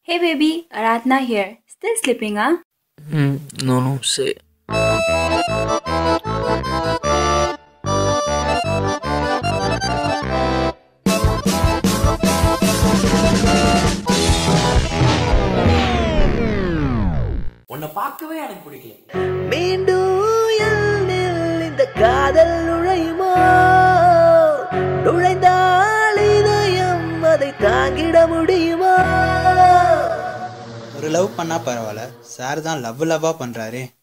Hey baby, Aradhna here. Still sleeping, huh? Mm, no, no, say. உன்னை பார்க்கவே எனக்கு பிடிக்கல மீண்டும் என்னில் இந்த காதல் நுழையுமோ நுழைந்தால் இதயம் அதை தாங்கிட முடியுமா ஒரு லவ் பண்ணா பரவாயில்ல சார் தான் லவ் லவ்வா பண்றாரே